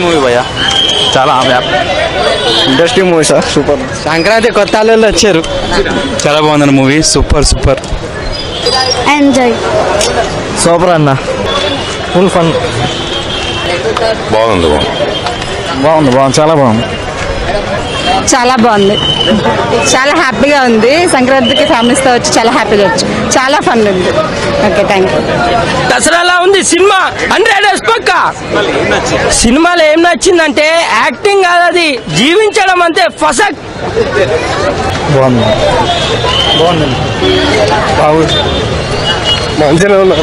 Movie భయ్యా చాలా interesting movie sir super Sankranti కొత్త వాళ్ళు వచ్చారు చాలా బాగుందండి movie super super enjoy super అన్న ఫుల్ ఫన్ బాగుంది బాగుంది బాగుంది బాగుంది చాలా బాగుంది చాలా బాగుంది చాలా హ్యాపీగా ఉంది సంక్రాంతికి ఫ్యామిలీస్తో వచ్చి చాలా హ్యాపీగా వచ్చి చాలా ఫన్ ఉంది ఓకే థ్యాంక్ యూ దసరాలా ఉంది సినిమా హండ్రెడ్ పక్క సినిమాలో ఏం నచ్చిందంటే యాక్టింగ్ కాదు అది జీవించడం అంతే ఫసక్ బాగుంది బాగుంది బాగుంది మంచిగా ఉన్నారు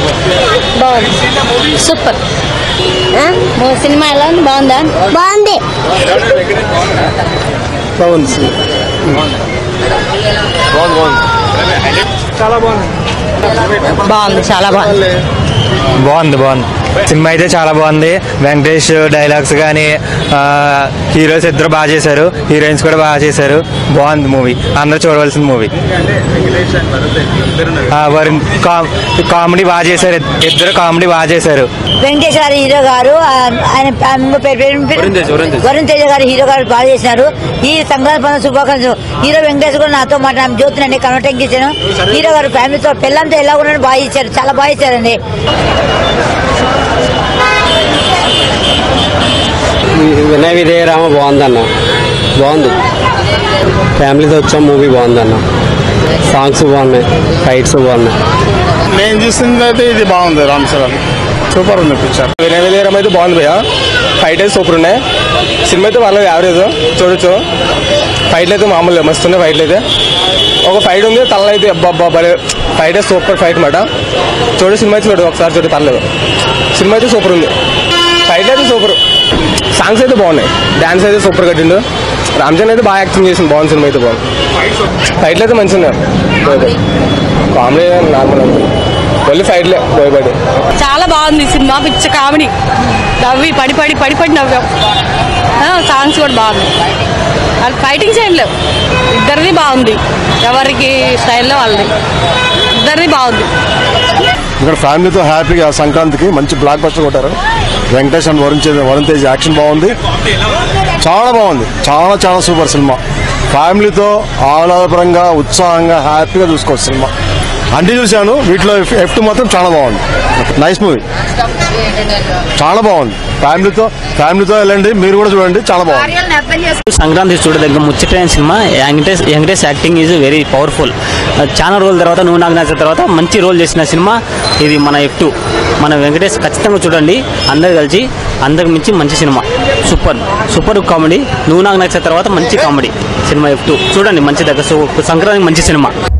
సూపర్ సినిమా ఎలా ఉంది బాగుందా బాగుంది బాగుంది బాగుంది చాలా బాగుంది బాగుంది బాగుంది సినిమా అయితే చాలా బాగుంది వెంకటేష్ డైలాగ్స్ కానీ హీరోస్ ఇద్దరు బాగా చేశారు హీరోయిన్స్ కూడా బాగా చేశారు బాగుంది మూవీ అందరూ చూడవలసిన మూవీ వరుణ్ కామెడీ బాగా చేశారు ఇద్దరు కామెడీ బాగా చేశారు వెంకటేష్ గారి హీరో గారు ఆ, ఆయన ఆ, ఇంకో పేరు పేరు ఏం పేరు? వరుణ్ తేజ గారి హీరో గారు బాగా చేసినారు ఈ సంక్రాంతి పండుగ శుభాకాంక్షలు హీరో వెంకటేష్ కూడా నాతో మాట జ్యోతినండి కన్వర్టింగ్ ఇచ్చాను హీరో గారు ఫ్యామిలీతో పిల్లలతో ఎలా ఉన్నాడు బాగా ఇచ్చారు చాలా బాగా ఇచ్చారండి వినయ విజయ రామ బాగుందన్న బాగుంది ఫ్యామిలీతో వచ్చాం మూవీ బాగుందన్న సాంగ్స్ బాగున్నాయి ఫైట్స్ బాగున్నాయి నేను చూసింది అయితే ఇది బాగుంది రామ్ చరణ్ సూపర్ ఉంది పిక్చర్ వినయ విజయరామ్ అయితే బాగుంది భయ్య ఫైట్ అయితే సూపర్ ఉన్నాయి సినిమా అయితే వాళ్ళ యావరేజ్ చూడొచ్చు ఫైట్లు అయితే మామూలు మస్తున్నాయి ఫైట్లు అయితే ఒక ఫైట్ ఉంది తల అయితే అబ్బా భలే ఫైట్ అయితే సూపర్ ఫైట్ మాట చూడు సినిమా అయితే చూడు ఒకసారి చూడు పర్లేదు సినిమా అయితే సూపర్ ఉంది ఫైట్ అయితే సూపర్ సాంగ్స్ అయితే బాగున్నాయి డాన్స్ అయితే సూపర్ కట్టిండు రామ్ చరణ్ అయితే బాగా యాక్టింగ్ చేసింది బాగుంది సినిమా అయితే బాగుంది ఫైట్లు అయితే మంచిగా ఉన్నాయి కామెడీ నార్మల్ ఓన్లీ ఫైట్లే భయపడి చాలా బాగుంది సినిమా పిచ్చ కామెడీ నవ్వి పడి పడి పడి పడి నవ్వాం సాంగ్స్ కూడా బాగుంది అది ఫైటింగ్స్ ఏం లేవు ఇద్దరిది బాగుంది ఎవరికి స్టైల్లో వాళ్ళది ఇద్దరిది బాగుంది ఇక్కడ ఫ్యామిలీతో హ్యాపీగా సంక్రాంతికి మంచి బ్లాక్ బస్టర్ కొట్టారు వెంకటేష్ అండ్ వరుణ్ తేజ్ వరుణ్ తేజ్ యాక్షన్ బాగుంది చాలా బాగుంది చాలా చాలా సూపర్ సినిమా ఫ్యామిలీతో ఆహ్లాదపరంగా ఉత్సాహంగా హ్యాపీగా చూసుకోవచ్చు సినిమా అన్ని చూశాను వీటిలో ఎఫ్ మాత్రం చాలా బాగుంది నైస్ మూవీ చాలా బాగుంది ఫ్యామిలీతో ఫ్యామిలీతో వెళ్ళండి మీరు కూడా చూడండి చాలా బాగుంది సంక్రాంతి చూడదగ్గ ముచ్చటైన cinema Venkatesh Venkatesh acting is very powerful చాలా రోజుల తర్వాత నువ్వు నాకు నచ్చిన తర్వాత మంచి రోల్ చేసిన సినిమా ఇది మన ఎఫ్ టూ మన వెంకటేష్ ఖచ్చితంగా చూడండి అందరు కలిసి అందరికి మించి మంచి సినిమా సూపర్ సూపర్ కామెడీ నువ్వు నాకు నచ్చిన తర్వాత మంచి కామెడీ సినిమా ఎఫ్ టూ చూడండి మంచి దగ్గర సంక్రాంతి మంచి సినిమా